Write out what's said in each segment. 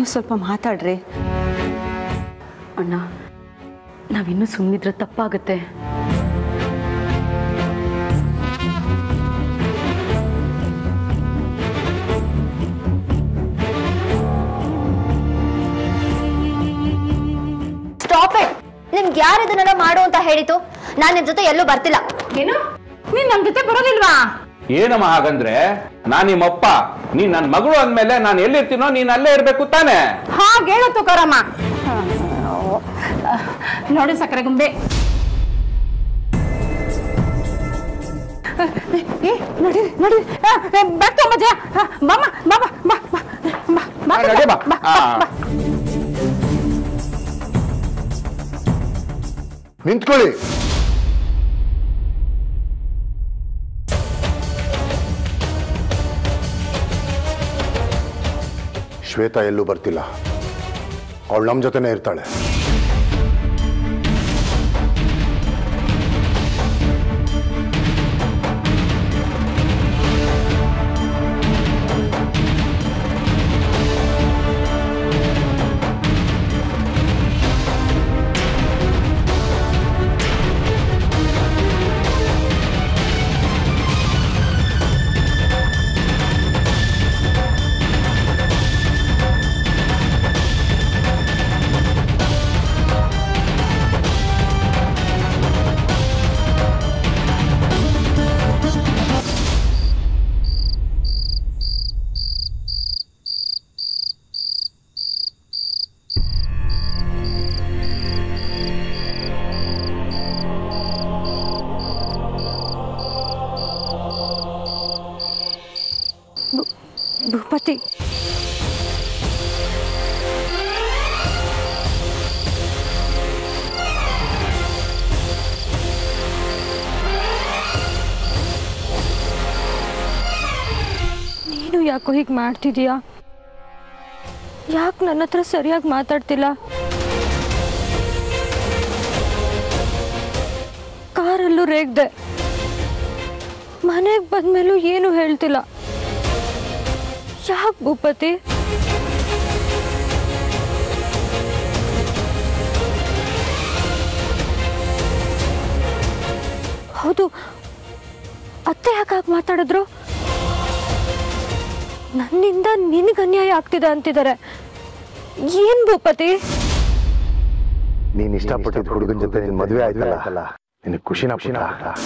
ಸ್ವಲ್ಪ ಮಾತಾಡ್ರಿ ಅಣ್ಣ ನಾವಿನ್ನೂ ಸುಮ್ಮನಿದ್ರೆ ತಪ್ಪಾಗುತ್ತೆ ಸ್ಟಾಪ್ ಇಟ್ ನಿಮ್ಗೆ ಯಾರು ಇದನ್ನೆಲ್ಲ ಮಾಡು ಅಂತ ಹೇಳಿತು ನಾನು ನಿಮ್ ಜೊತೆ ಎಲ್ಲೂ ಬರ್ತಿಲ್ಲ ಏನು ನೀನ್ ನಮ್ ಜೊತೆ ಬರೋದಿಲ್ವಾ ಏನಮ್ಮ ಹಾಗಂದ್ರೆ ನಾನ್ ನಿಮ್ಮಪ್ಪ ನೀನ್ ನನ್ ಮಗಳು ಅಂದ್ಮೇಲೆ ನಾನು ಎಲ್ಲಿರ್ತೀನೋ ನೀನ್ ಅಲ್ಲೇ ಇರ್ಬೇಕು ತಾನೆ ಹಾಗೆ ಹೇಳು ತುಕಾರಮ್ಮ ನೋಡಿ ಸಕ್ಕರೆ ಗುಂಬೆ ಏ ನೋಡಿ ನೋಡಿ ಬರ್ತಾ ಮಜ ಬಾಮ ಬಾಬಾ ಬಾ ಬಾ ಬಾ ಬಾ ನಡಿ ಬಾ. ಬಾ ಆ. ಬಾ ನಿಂತ್ಕೊಳ್ಳಿ ಶ್ವೇತಾ ಎಲ್ಲೂ ಬರ್ತಿಲ್ಲ ಅವಳು ನಮ್ಮ ಜೊತೆನೇ ಇರ್ತಾಳೆ ಭೂಪತಿ ನೀನು ಯಾಕೋ ಹೀಗೆ ಮಾಡ್ತಿದೀಯಾ ಯಾಕೆ ನನ್ನ ಹತ್ರ ಸರಿಯಾಗಿ ಮಾತಾಡ್ತಿಲ್ಲ ಕಾರಲ್ಲೂ ರೇಗ್ದೆ ಮನೆಗೆ ಬಂದ್ಮೇಲೂ ಏನು ಹೇಳ್ತಿಲ್ಲ ಯಾಕೆ ಭೂಪತಿ ಹೌದು ಅತ್ತೆ ಯಾಕೆ ಹಾಗೆ ಮಾತಾಡಿದ್ರು ನನ್ನಿಂದ ನಿನಗೆ ಅನ್ಯಾಯ ಆಗ್ತಿದೆ ಅಂತಿದ್ದಾರೆ ಏನ್ ಭೂಪತಿ ನೀನ್ ಇಷ್ಟಪಟ್ಟಿದ್ದ ಹುಡುಗನ ಜೊತೆ ನಿನ್ ಮದುವೆ ಆಯ್ತಲ್ಲ ನಿನಗೆ ಖುಷಿನ ಖುಷಿನ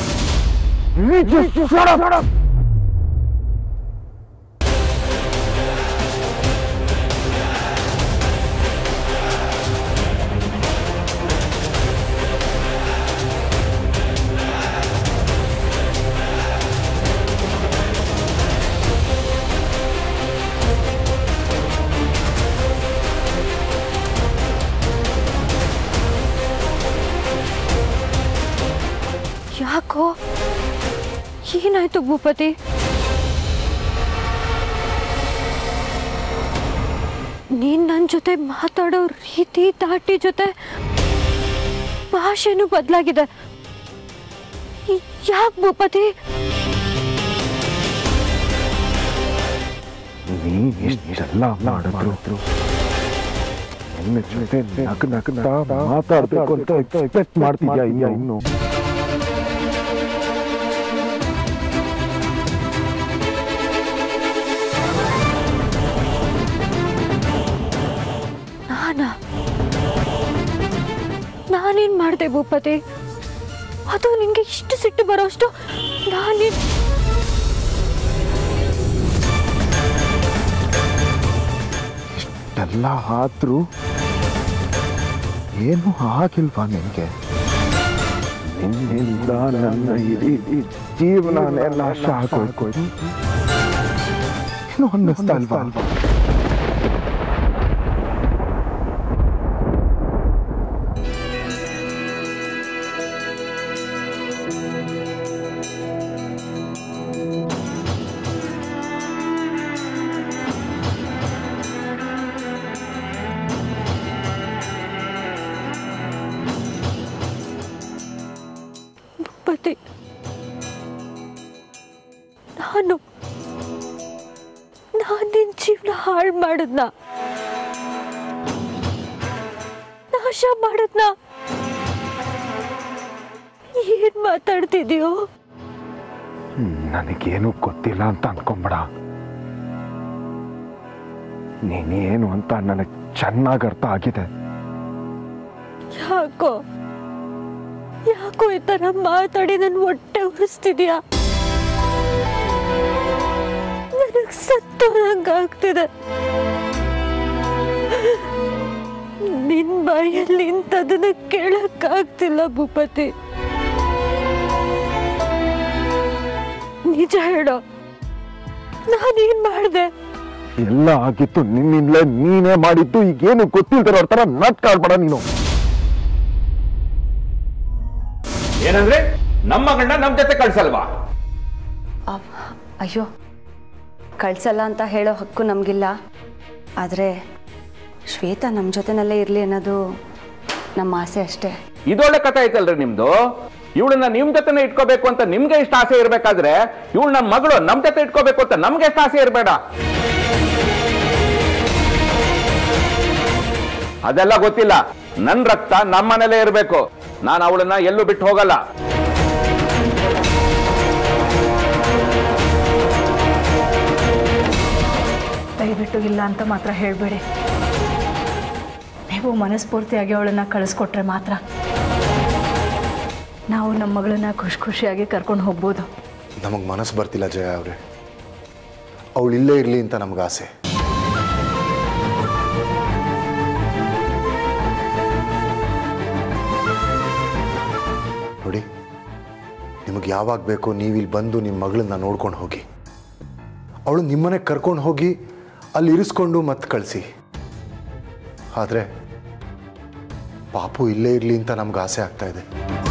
ಯಾಕೋ ಏನಾಯ್ತು ಭೂಪತಿ ನೀನ್ ನನ್ನ ಜೊತೆ ಮಾತಾಡೋ ರೀತಿ ದಾಟಿ ಜೊತೆ ಭಾಷೆನೂ ಬದಲಾಗಿದೆ ಯಾಕೆ ಭೂಪತಿ ನೀನ್ ಇಷ್ಟೆಲ್ಲ ಮಾಡಿದ್ರು ನನ್ನ ಜೊತೆ ನಕ್ ನಗ್ತಾ ಮಾತಾಡ್ಬೇಕು ಅಂತ ಎಕ್ಸ್ಪೆಕ್ಟ್ ಮಾಡ್ತಿದ್ಯಾ ಇನ್ನ ಇನ್ನು ನಾನಾ ನಾನೇನ್ ಮಾಡಿದೆ ಭೂಪತಿ ಅದು ನಿನ್ಗೆ ಇಷ್ಟು ಸಿಟ್ಟು ಬರೋಷ್ಟು ನಾನೇನ್ ಎಲ್ಲ ಆದ್ರೂ ಏನು ಆಗಿಲ್ವಾ ನಿನ್ಗೆ ನಿನ್ನಿಂದ ನನ್ನ ಇಡೀ ಜೀವನನೇ ನಾಶ ಆಗೋಯ್ತು ಏನು ಅನ್ನಿಸ್ತಾ ಇಲ್ವಾ ಭೂಪತಿ ನಾನು ನಾನು ನಿನ್ ಜೀವನ ಹಾಳು ಮಾಡಿದ್ನ ತಮಾಷಾ ಮಾಡದ್ನ ಏನ್ ಮಾತಾಡ್ತಿದ್ಯೋ ನನಗೇನು ಗೊತ್ತಿಲ್ಲ ಅಂತ ಅನ್ಕೊಂಬೇಡ ನೀನೇನು ಅಂತ ನನಗೆ ಚೆನ್ನಾಗಿ ಅರ್ಥ ಆಗಿದೆ ಯಾಕೋ ಯಾಕೋ ಈ ತರ ಮಾತಾಡಿ ನನ್ ಹೊಟ್ಟೆ ಉರಿಸ್ತಿದ್ಯಾ ನನಗ್ ಸತ್ತೋದಂಗಾಗ್ತಿದೆ ನಿನ್ ಬಾಯಲ್ಲಿ ಇಂಥದನ್ನ ಕೇಳಕ್ಕಾಗ್ತಿಲ್ಲ ಭೂಪತಿ ನಿಜ ಹೇಳೋ ನಾನೇನ್ ಮಾಡ್ದೆ ಎಲ್ಲ ಆಗಿತ್ತು ನಿನ್ನಿಂದಲೇ ನೀನೇ ಮಾಡಿದ್ದು ಈಗೇನು ಗೊತ್ತಿಲ್ದಿರೋ ತರ ನಟ್ಕಾಡ್ಬೇಡ ನೀನು ಏನಂದ್ರೆ ನಮ್ಮ ಗಂಡ ನಮ್ ಜೊತೆ ಕಳ್ಸಲ್ವಾ ಅಯ್ಯೋ ಕಳ್ಸಲ್ಲ ಅಂತ ಹೇಳೋ ಹಕ್ಕು ನಮಗಿಲ್ಲ ಆದರೆ ಶ್ವೇತಾ ನಮ್ಮ ಜೊತೆನಲ್ಲೇ ಇರಲಿ ಅನ್ನೋದು ನಮ್ಮ ಆಸೆ ಅಷ್ಟೇ ಇದೊಳ್ಳೆ ಕಥೆ ಐತಲ್ರಿ ನಿಮ್ದು ಇವಳನ್ನ ನಿಮ್ ಜೊತೆನೆ ಇಟ್ಕೋಬೇಕು ಅಂತ ನಿಮ್ಗೆ ಇಷ್ಟ ಆಸೆ ಇರ್ಬೇಕಾದ್ರೆ ಇವಳು ನಮ್ಮ ಮಗಳು ನಮ್ ಜೊತೆ ಇಟ್ಕೋಬೇಕು ಅಂತ ನಮ್ಗೆ ಎಷ್ಟು ಆಸೆ ಇರಬೇಡ ಅದೆಲ್ಲ ಗೊತ್ತಿಲ್ಲ ನನ್ ರಕ್ತ ನಮ್ಮನೇಲೇ ಇರಬೇಕು ನಾನು ಅವಳನ್ನ ಎಲ್ಲೂ ಬಿಟ್ಟು ಹೋಗಲ್ಲ ದಯವಿಟ್ಟು ಇಲ್ಲ ಅಂತ ಮಾತ್ರ ಹೇಳಬೇಡಿ ನೀವು ಮನಸ್ಫೂರ್ತಿಯಾಗಿ ಅವಳನ್ನು ಕಳಿಸ್ಕೊಟ್ರೆ ಮಾತ್ರ ನಾವು ನಮ್ಮ ಮಗಳನ್ನ ಖುಷಿ ಖುಷಿಯಾಗಿ ಕರ್ಕೊಂಡು ಹೋಗ್ಬೋದು ನಮಗೆ ಮನಸ್ಸು ಬರ್ತಿಲ್ಲ ಜಯ ಅವರೇ ಅವಳು ಇಲ್ಲೇ ಇರಲಿ ಅಂತ ನಮ್ಗೆ ಆಸೆ ನೋಡಿ ನಿಮಗೆ ಯಾವಾಗ ಬೇಕೋ ನೀವು ಇಲ್ಲಿ ಬಂದು ನಿಮ್ಮ ಮಗಳನ್ನ ನೋಡ್ಕೊಂಡು ಹೋಗಿ ಅವಳು ನಿಮ್ಮನೆ ಕರ್ಕೊಂಡು ಹೋಗಿ ಅಲ್ಲಿ ಇರಿಸ್ಕೊಂಡು ಮತ್ತೆ ಕಳಿಸಿ ಆದರೆ ಪಾಪು ಇಲ್ಲೇ ಇರಲಿ ಅಂತ ನಮ್ಗೆ ಆಸೆ ಆಗ್ತಾ ಇದೆ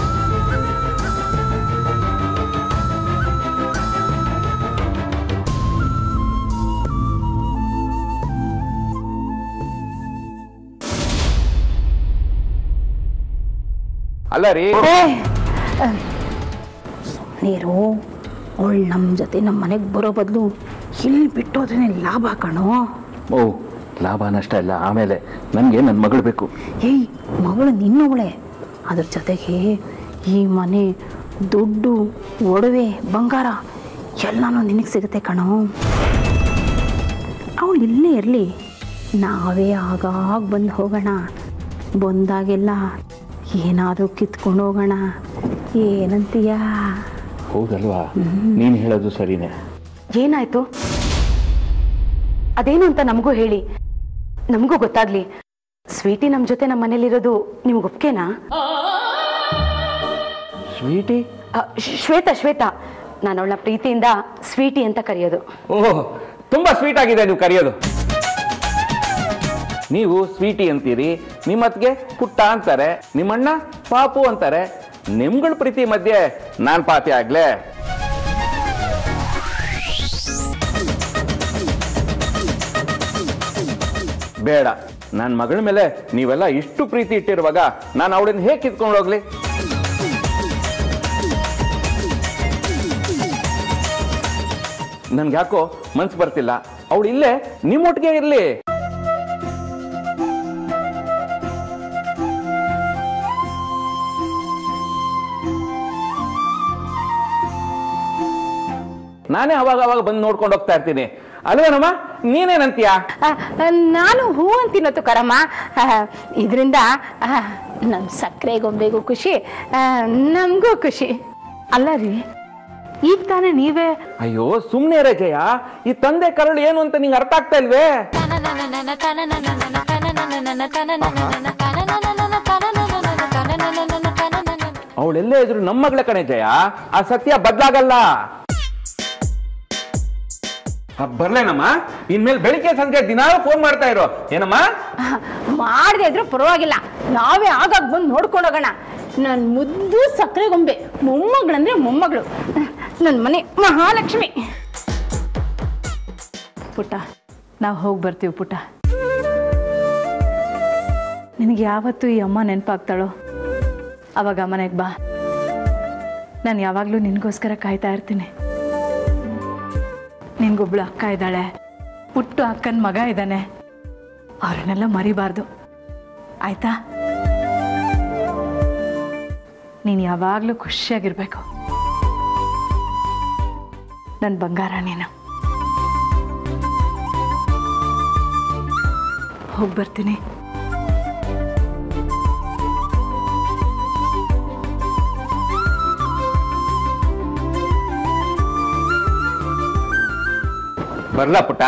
ಅಲ್ಲ ರೀ ನೀರು ಅವಳು ನಮ್ಮ ಜೊತೆ ನಮ್ಮ ಮನೆಗೆ ಬರೋ ಬದಲು ಇಲ್ಲಿ ಬಿಟ್ಟೋದ್ರೆ ಲಾಭ ಕಣೋ ಓ ಲಾಭ ನಷ್ಟ ಇಲ್ಲ ಆಮೇಲೆ ನನಗೆ ನನ್ನ ಮಗಳು ಬೇಕು ಏಯ್ ಮಗಳು ನಿನ್ನವಳೆ ಅದ್ರ ಜೊತೆಗೆ ಈ ಮನೆ ದುಡ್ಡು ಒಡವೆ ಬಂಗಾರ ಎಲ್ಲನೂ ನಿನಗೆ ಸಿಗುತ್ತೆ ಕಣೋ ಅವಳು ಇಲ್ಲೇ ಇರಲಿ ನಾವೇ ಆಗಾಗ ಬಂದು ಹೋಗೋಣ ಬಂದಾಗೆಲ್ಲ ಏನಾದರೂ ಕಿತ್ಕೊಂಡು ಹೋಗೋಣ ಏನಂತೀಯಾ ಹೌದಲ್ವಾ ನೀನು ಹೇಳೋದು ಸರಿನೇ ಏನಾಯ್ತು ಅದೇನು ಅಂತ ನಮಗೂ ಹೇಳಿ ನಮಗೂ ಗೊತ್ತಾಗ್ಲಿ ಸ್ವೀಟಿ ನಮ್ಮ ಜೊತೆ ನಮ್ಮ ಮನೇಲಿರೋದು ನಿಮ್ಗೆ ಒಪ್ಕೆನಾ ಸ್ವೀಟಿ ಅ, ಶ್ವೇತಾ ಶ್ವೇತಾ ಶ್ವೇತಾ ನಾನು ಅವಳ ಪ್ರೀತಿಯಿಂದ ಸ್ವೀಟಿ ಅಂತ ಕರೆಯೋದು ಓಹ್ ತುಂಬಾ ಸ್ವೀಟ್ ಆಗಿದೆ ನೀವು ಕರೆಯೋದು ನೀವು ಸ್ವೀಟಿ ಅಂತೀರಿ ನಿಮ್ಮತ್ಗೆ ಪುಟ್ಟ ಅಂತಾರೆ ನಿಮ್ಮಣ್ಣ ಪಾಪು ಅಂತಾರೆ ನಿಮ್ಗಳ ಪ್ರೀತಿ ಮಧ್ಯೆ ನಾನ್ ಪಾತಿ ಆಗ್ಲೇ ಬೇಡ ನನ್ನ ಮಗಳ ಮೇಲೆ ನೀವೆಲ್ಲ ಇಷ್ಟು ಪ್ರೀತಿ ಇಟ್ಟಿರುವಾಗ ನಾನು ಅವಳನ್ನ ಹೇಗೆ ಕಿತ್ಕೊಂಡು ಹೋಗ್ಲಿ ನನ್ಗೆ ಯಾಕೋ ಮನ್ಸು ಬರ್ತಿಲ್ಲ ಅವಳು ಇಲ್ಲೇ ನಿಮ್ಮೊಟ್ಟಿಗೆ ಇರ್ಲಿ ನಾನೇ ಅವಾಗ ಅವಾಗ ಬಂದು ನೋಡ್ಕೊಂಡು ಹೋಗ್ತಾ ಇರ್ತೀನಿ ಅಲ್ವೇನಮ್ಮ ನೀನೇನಂತೀಯ ನಾನು ಹೂ ಅಂತೀನತ್ತು ಕರಮ್ಮ ಇದರಿಂದ ನಮ್ಮ ಸಕ್ಕರೆ ಗೊಂಬೆಗೂ ಖುಷಿ ನಮಗೂ ಖುಷಿ ಅಲ್ಲ ರೀ ಈಗ ತಾನೇ ನೀವೇ ಅಯ್ಯೋ ಸುಮ್ನೆ ರೇ ಜಯ ಈ ತಂದೆ ಕರಳು ಏನು ಅಂತ ನಿಂಗೆ ಅರ್ಥ ಆಗ್ತಾ ಇಲ್ವೇ ಅವಳೆಲ್ಲೇ ಇದ್ರು ನಮ್ಮ ಮಗಳ ಕಣೆ ಜಯ ಆ ಸತ್ಯ ಬದ್ಲಾಗಲ್ಲ ಆ, ಬರ್ಲೇನಮ್ಮ ಇನ್ಮೇಲೆ ಬೆಳಿಗ್ಗೆ ಸಂಜೆ ದಿನಾಲು ಫೋನ್ ಮಾಡ್ತಾ ಇರೋ ಏನಮ್ಮ ಮಾಡದೆ ಇದ್ರೂ ಪರವಾಗಿಲ್ಲ ನಾವೇ ಆಗಾಗ ಬಂದು ನೋಡ್ಕೊಂಡು ಹೋಗೋಣ ನನ್ನ ಮುದ್ದು ಸಕ್ಕರೆ ಗೊಂಬೆ ಮೊಮ್ಮಗಳಂದ್ರೆ ಮೊಮ್ಮಗಳು ನನ್ನ ಮನೆ ಮಹಾಲಕ್ಷ್ಮಿ ಪುಟ್ಟ ನಾವು ಹೋಗಿ ಬರ್ತೀವಿ ಪುಟ್ಟ ನಿನಗೆ ಯಾವತ್ತೂ ಈ ಅಮ್ಮ ನೆನಪಾಗ್ತಾಳೋ ಅವಾಗ ಮನೆಗೆ ಬಾ ನಾನು ಯಾವಾಗಲೂ ನಿನಗೋಸ್ಕರ ಕಾಯ್ತಾ ಇರ್ತೀನಿ ನಿನ್ಗೊಬ್ಳು ಅಕ್ಕ ಇದ್ದಾಳೆ ಪುಟ್ಟು ಅಕ್ಕನ ಮಗ ಇದ್ದಾನೆ ಅವ್ರನ್ನೆಲ್ಲ ಮರಿಬಾರ್ದು ಆಯ್ತಾ ನೀನು ಯಾವಾಗಲೂ ಖುಷಿಯಾಗಿರ್ಬೇಕು ನನ್ನ ಬಂಗಾರ ನೀನು ಹೋಗಿ ಬರ್ತೀನಿ ಬರ್ಲಾ ಪುಟ್ಟ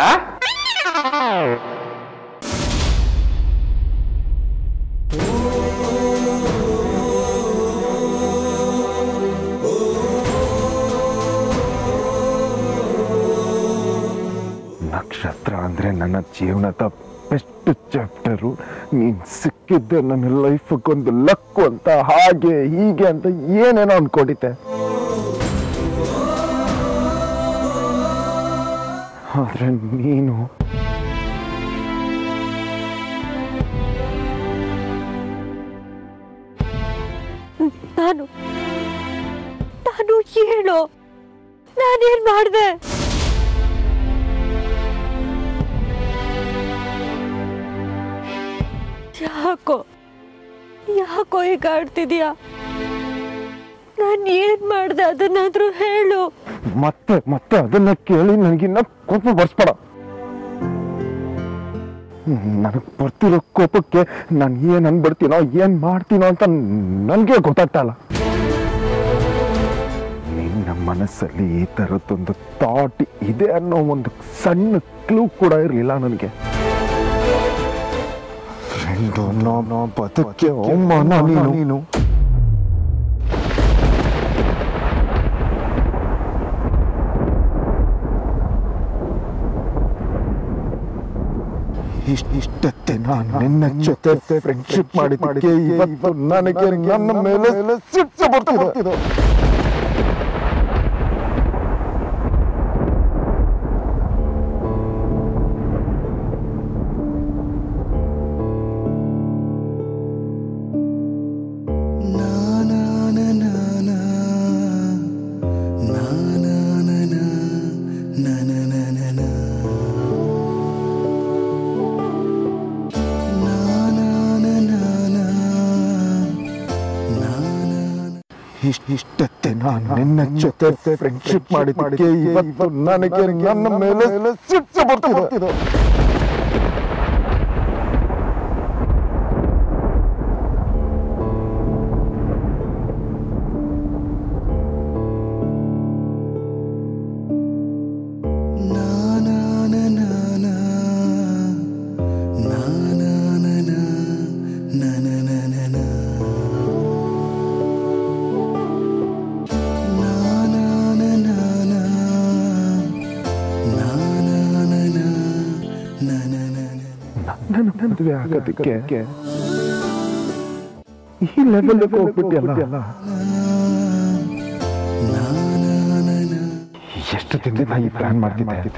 ನಕ್ಷತ್ರ ಅಂದ್ರೆ ನನ್ನ ಜೀವನದ ಬೆಸ್ಟ್ ಚಾಪ್ಟರು ನೀನ್ ಸಿಕ್ಕಿದ್ದೆ ನನ್ನ ಲೈಫಕ್ಕೊಂದು ಲಕ್ಕು ಅಂತ ಹಾಗೆ ಹೀಗೆ ಅಂತ ಏನೇನೋ ಅನ್ಕೊಂಡಿದ್ದೆ ಆದ್ರೆ ನೀನು ನಾನು ನಾನು ಹೇಳು ನಾನೇನ್ ಮಾಡಿದೆ ಯಾಕೋ ಯಾಕೋ ಈಗ ಆಡ್ತಿದ್ಯಾ ನಾನು ಏನ್ ಮಾಡ್ದೆ ಅದನ್ನಾದ್ರೂ ಹೇಳು ಮತ್ತೆ ಮತ್ತೆ ಅದನ್ನ ಕೇಳಿ ನನಗಿನ್ನ ಕೋಪ ಬರ್ಸ್ಬೇಡ ನನಗೆ ಬರ್ತಿರೋ ಕೋಪಕ್ಕೆ ನಾನು ಏನ್ ಅನ್ಬಿಡ್ತೀನೋ ಏನ್ ಮಾಡ್ತೀನೋ ಅಂತ ನನಗೆ ಗೊತ್ತಾಗ್ತಾ ಇಲ್ಲ ನಿನ್ನ ಮನಸ್ಸಲ್ಲಿ ಈ ಥರದ್ದೊಂದು ಥಾಟ್ ಇದೆ ಅನ್ನೋ ಒಂದು ಸಣ್ಣ ಕ್ಲೂ ಕೂಡ ಇರಲಿಲ್ಲ ನನಗೆ ಫ್ರೆಂಡು ನೋ ಬದುಕೆ ಅವಮಾನ ನೀನು ನೀನು ಇಷ್ಟ ಇಷ್ಟತ್ತೆ ನಾನು ನಿನ್ನ ಜೊತೆ ಫ್ರೆಂಡ್ಶಿಪ್ ಮಾಡಿದ್ದಕ್ಕೆ ಇವತ್ತು ನನಗೆ ನನ್ನ ಮೇಲೆ ಸಿಟ್ಟು ಬರ್ತಿದೆ ಇಷ್ಟ ಇಷ್ಟತ್ತೆ ನಾನು ನಿನ್ನ ಜೊತೆ ಫ್ರೆಂಡ್ಶಿಪ್ ಮಾಡಿದ್ದಕ್ಕೆ ಇವತ್ತು ನನಗೆ ನನ್ನ ಮೇಲೆ ಸಿಟ್ಟು ಬರ್ತಿದೆ ನನ್ನ ಮದುವೆ ಆಗೋದಕ್ಕೆ ಈ ಲೆವೆಲ್ ಹೋಗ್ಬಿಟ್ಟಿಯಲ್ಲ ಎಷ್ಟು ದಿನದಿಂದ ಈ ಪ್ಲಾನ್ ಮಾಡ್ತಿದ್ದೆ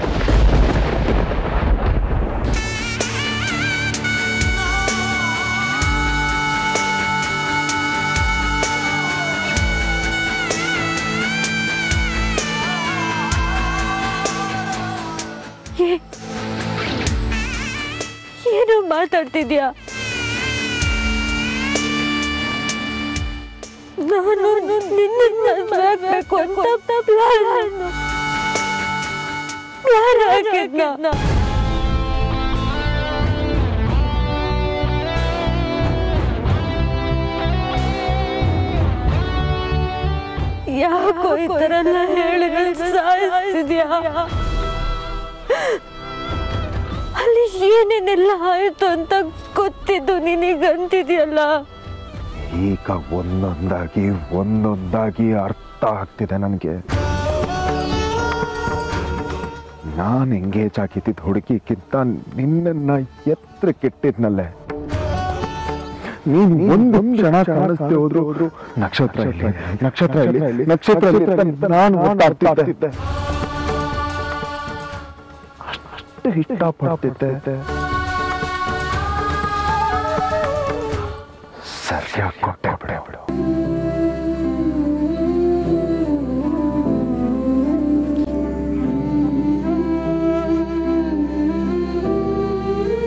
ಏ- ಏನು ಮಾತಾಡ್ತಿದ್ಯಾ ನಾನು ನಿನ್ನ ಮದ್ವೆ ಆಗ್ಬೇಕು ಅಂತ ಪ್ಲಾನ್ ಪ್ಲಾನ್ ಹಾಕಿದ್ನ ಯಾಕೋ ಈ ಥರ ಎಲ್ಲ ಹೇಳಿ ನನ್ ಸಾಯಿಸ್ತಿದ್ಯಾ ಅಲ್ಲಿ ಏನೇನೆಲ್ಲ ಆಯ್ತು ಅಂತ ಗೊತ್ತಿದ್ದು ನಿನಗಂತಿದ್ಯಲ್ಲ ಈಗ ಒಂದೊಂದಾಗಿ ಒಂದೊಂದಾಗಿ ಅರ್ಥ ಆಗ್ತಿದೆ ನನಗೆ ನಾನು ಎಂಗೇಜ್ ಆಗಿದ್ದ ಹುಡುಗಿಗಿಂತ ನಿನ್ನನ್ನ ಎತ್ತರ ಕೆಟ್ಟಿದ್ನಲ್ಲೇ ನೀನ್ ಒಂದು ಕ್ಷಣ ಕಾಣಿಸ್ದೆ ಹೋದ್ರು ನಕ್ಷತ್ರ ಇಲ್ಲಿ ನಕ್ಷತ್ರ ಇಲ್ಲಿ ನಕ್ಷತ್ರ ಇಲ್ಲಿ ಅಂತ ನಾನು ಮಾತಾಡ್ತಿದ್ದೆ ಅಷ್ಟು ಇಷ್ಟಪಡ್ತಿದ್ದೆ ಸರಿಯಾಗಿ ಕೊಟ್ಟೆ ಬಿಡೆ ಬಿಡು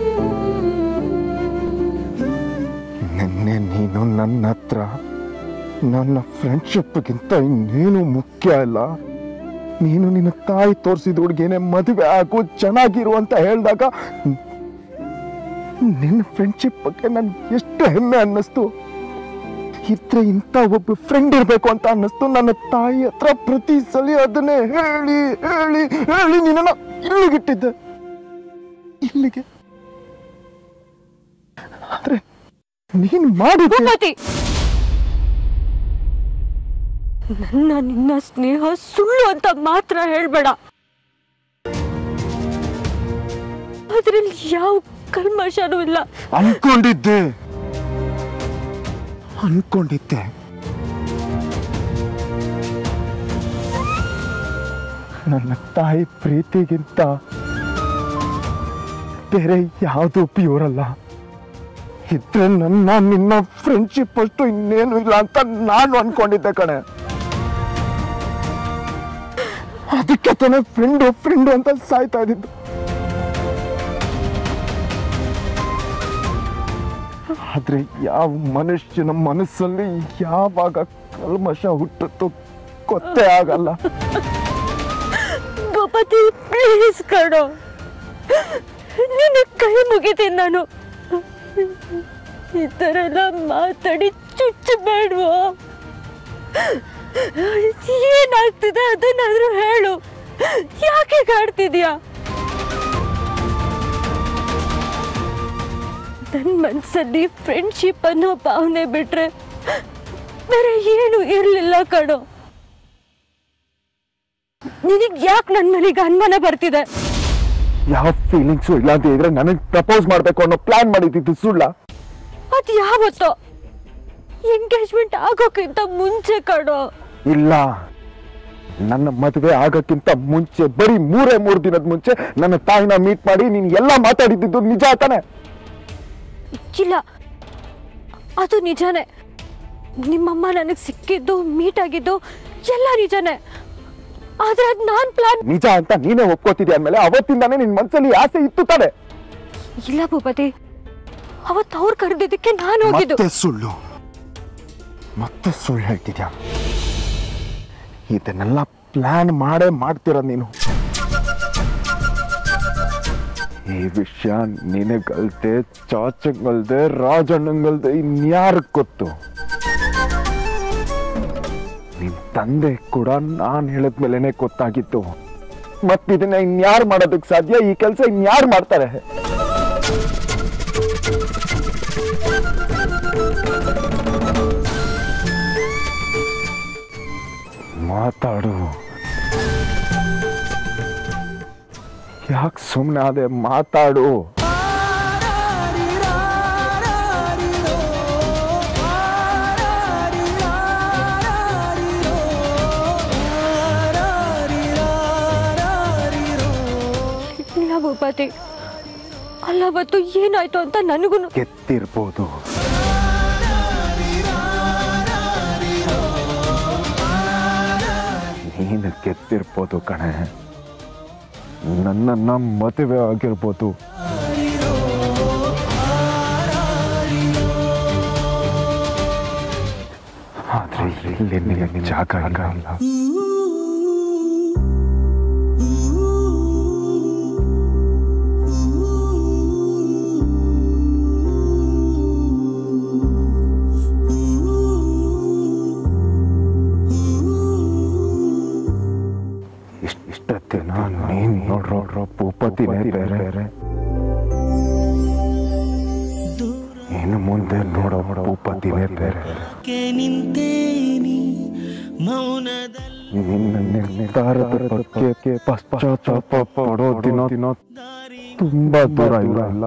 ನಿನ್ನೆ ನೀನು ನನ್ನ ಹತ್ರ ನನ್ನ ಫ್ರೆಂಡ್ಶಿಪ್ಗಿಂತ ಇನ್ನೇನು ಮುಖ್ಯ ಇಲ್ಲ ನೀನು ನಿನ್ನ ತಾಯಿ ತೋರಿಸಿದ ಹುಡುಗಿನೇ ಮದುವೆ ಆಗು ಚೆನ್ನಾಗಿರು ಅಂತ ಹೇಳಿದಾಗ ನಿನ್ನ ಫ್ರೆಂಡ್ಶಿಪ್ ಬಗ್ಗೆ ನನ್ಗೆ ಎಷ್ಟು ಹೆಮ್ಮೆ ಅನ್ನಿಸ್ತು ಇದ್ರೆ ಇಂಥ ಒಬ್ಬ ಫ್ರೆಂಡ್ ಇರಬೇಕು ಅಂತ ಅನ್ನಿಸ್ತು ನನ್ನ ತಾಯಿ ಹತ್ರ ಪ್ರತಿ ಸಲ ಅದನ್ನೇ ಹೇಳಿ ಹೇಳಿ ಹೇಳಿ ನಿನ್ನ ಇಲ್ಲಿಗಿಟ್ಟಿದ್ದೆ ಇಲ್ಲಿಗೆ ಆದ್ರೆ ನೀನ್ ಮಾಡಿದ ಭೂಪತಿ ನನ್ನ ನಿನ್ನ ಸ್ನೇಹ ಸುಳ್ಳು ಅಂತ ಮಾತ್ರ ಹೇಳ್ಬೇಡ ಅದ್ರಲ್ಲಿ ಯಾವ ಕಲ್ಮಶನೂ ಇಲ್ಲ ಅನ್ಕೊಂಡಿದ್ದೆ ಅನ್ಕೊಂಡಿದ್ದೆ ನನ್ನ ತಾಯಿ ಪ್ರೀತಿಗಿಂತ ಬೇರೆ ಯಾವುದು ಪ್ಯೂರ್ ಅಲ್ಲ ಇದ್ರೆ ನನ್ನ ನಿನ್ನ ಫ್ರೆಂಡ್ಶಿಪ್ ಅಷ್ಟು ಇನ್ನೇನು ಇಲ್ಲ ಅಂತ ನಾನು ಅನ್ಕೊಂಡಿದ್ದೆ ಕಣೆ ಅದಕ್ಕೆ ತಾನೇ ಫ್ರೆಂಡು ಫ್ರೆಂಡು ಅಂತ ಸಾಯ್ತಾ ಇದ್ದಿದ್ದು ಆದ್ರೆ ಯಾವ ಮನುಷ್ಯನ ಮನಸ್ಸಲ್ಲಿ ಯಾವಾಗ ಕಲ್ಮಶ ಹುಟ್ಟುತ್ತೋ ಗೊತ್ತೇ ಆಗಲ್ಲ ಭೂಪತಿ ಪ್ಲೀಸ್ ಕಣೋ ನಿನ್ನ ಕೈ ಮುಗಿತೀನಿ ನಾನು ಈ ಥರ ಎಲ್ಲ ಮಾತಾಡಿ ಚುಚ್ಚಬೇಡ್ವೋ ಏನಾಗ್ತಿದೆ ಅದನ್ನಾದ್ರೂ ಹೇಳು ಯಾಕೆ ಕಾಡ್ತಿದ್ಯಾ ನನ್ನ ಮನ್ಸಲ್ಲಿ ಫ್ರೆಂಡ್ಶಿಪ್ ಅನ್ನೋ ಭಾವನೆ ಬಿಟ್ರೆ ಬೇರೆ ಏನು ಇರಲಿಲ್ಲ ಕಣೋ ನಿನಗೆ ಯಾಕೆ ನನ್ನ ಮೇಲಿಗೆ ಅನುಮಾನ ಬರ್ತಿದೆ ಯಾವ ಫೀಲಿಂಗ್ಸು ಇಲ್ಲ ಅಂತ ಇದ್ರೆ ನನಗೆ ಪ್ರಪೋಸ್ ಮಾಡ್ಬೇಕು ಅನ್ನೋ ಪ್ಲಾನ್ ಮಾಡಿದ್ದು ಸುಳ್ಳ ಅದು ಯಾವತ್ತೋ ಎಂಗೇಜ್ಮೆಂಟ್ ಆಗೋಕ್ಕಿಂತ ಮುಂಚೆ ಕಣೋ ಇಲ್ಲ ನನ್ನ ಮದುವೆ ಆಗಕ್ಕಿಂತ ಮುಂಚೆ ಬರೀ ಮೂರೇ ಮೂರು ದಿನದ ಮುಂಚೆ ನನ್ನ ತಾಯಿನ ಮೀಟ್ ಮಾಡಿ ನೀನು ಎಲ್ಲ ಮಾತಾಡಿದ್ದು ನಿಜ ತಾನೆ ಇಲ್ಲ ಅದು ನಿಜಾನೇ ನಿಮ್ಮಮ್ಮ ನನಗೆ ಸಿಕ್ಕಿದ್ದು ಮೀಟ್ ಆಗಿದ್ದು ಎಲ್ಲ ನಿಜಾನೇ ಆದ್ರೆ ಅದು ನಾನ್ ಪ್ಲಾನ್ ನಿಜ ಅಂತ ನೀನೇ ಒಪ್ಕೋತಿದ್ದೆ ಅಂದ್ಮೇಲೆ ಅವತ್ತಿಂದಾನೇ ನಿನ್ ಮನ್ಸಲ್ಲಿ ಆಸೆ ಇತ್ತು ತಾನೆ ಇಲ್ಲ ಭೂಪತಿ ಅವತ್ತು ಅವ್ರು ಕರೆದಿದ್ದಕ್ಕೆ ನಾನು ಹೋಗಿದ್ದು ಮತ್ತೆ ಸುಳ್ಳು ಮತ್ತೆ ಸುಳ್ಳು ಹೇಳ್ತಿದ್ಯಾ ಇದನ್ನೆಲ್ಲ ಪ್ಲಾನ್ ಮಾಡೇ ಮಾಡ್ತಿರ ನೀನು ಈ ವಿಷಯ ನಿನಗಲ್ದೆ ಚಾಚಂಗಲ್ದೆ ರಾಜಣ್ಣಂಗಲ್ದೆ ಇನ್ಯಾರ ಗೊತ್ತು ನಿನ್ ತಂದೆ ಕೂಡ ನಾನ್ ಹೇಳಿದ್ಮೇಲೆನೆ ಗೊತ್ತಾಗಿತ್ತು ಮತ್ತಿದನ್ನ ಇನ್ಯಾರು ಮಾಡೋದಕ್ಕೆ ಸಾಧ್ಯ ಈ ಕೆಲಸ ಇನ್ಯಾರು ಮಾಡ್ತಾರೆ ಮಾತಾಡು ಯಾಕೆ ಸುಮ್ಮನೆ ಅದೇ ಮಾತಾಡು ಇಲ್ಲ ಭೂಪತಿ ಅಲ್ಲ ಅವತ್ತು ಏನಾಯ್ತು ಅಂತ ನನಗೂ ಗೆದ್ದಿರ್ಬೋದು ನೀನು ಗೆದ್ದಿರ್ಬೋದು ಕಣೆ ನನ್ನನ್ನ ಮದುವೆ ಆಗಿರ್ಬೋದು ಆದ್ರೆ ಇಲ್ಲಿ ನಿನಗೆ ಜಾಗ ಇಲ್ಲ ಇಷ್ಟ ಇಷ್ಟತ್ತೇನ ನೀನ್ ನೋಡ್ರೋ ಭೂಪತಿನೇ ಬೇರೆ ಬೇರೆ ಇನ್ನು ಮುಂದೆ ನೋಡೋ ಭೂಪತಿನೇ ಬೇರೆ ನಿನ್ನ ನಿರ್ಧಾರದ ಬಗ್ಗೆ ಪಶ್ಚಾತ್ತಾಪ ಪಡೋ ದಿನ ದಿನ ತುಂಬಾ ದೂರ ಇಲ್ಲ ಇಲ್ಲ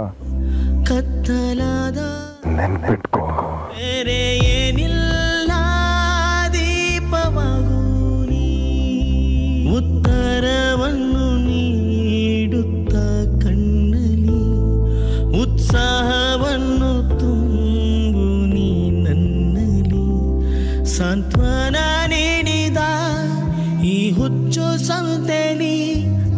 ನೆನ್ಪಿಟ್ಕೋ ಬೇರೆ ಏನಿಲ್ಲ ದೀಪವಾಗು ನೀ ಉತ್ತರವನ್ನು ನೀಡುತ್ತ ಕಣ್ಣಲಿ ಉತ್ಸಾಹವನ್ನು ತುಂಬು ನೀ ನನ್ನಲ್ಲಿ ಸಾಂತ್ವನ ನೀಡಿದ ಈ ಹುಚ್ಚು ಸಂತೆಲಿ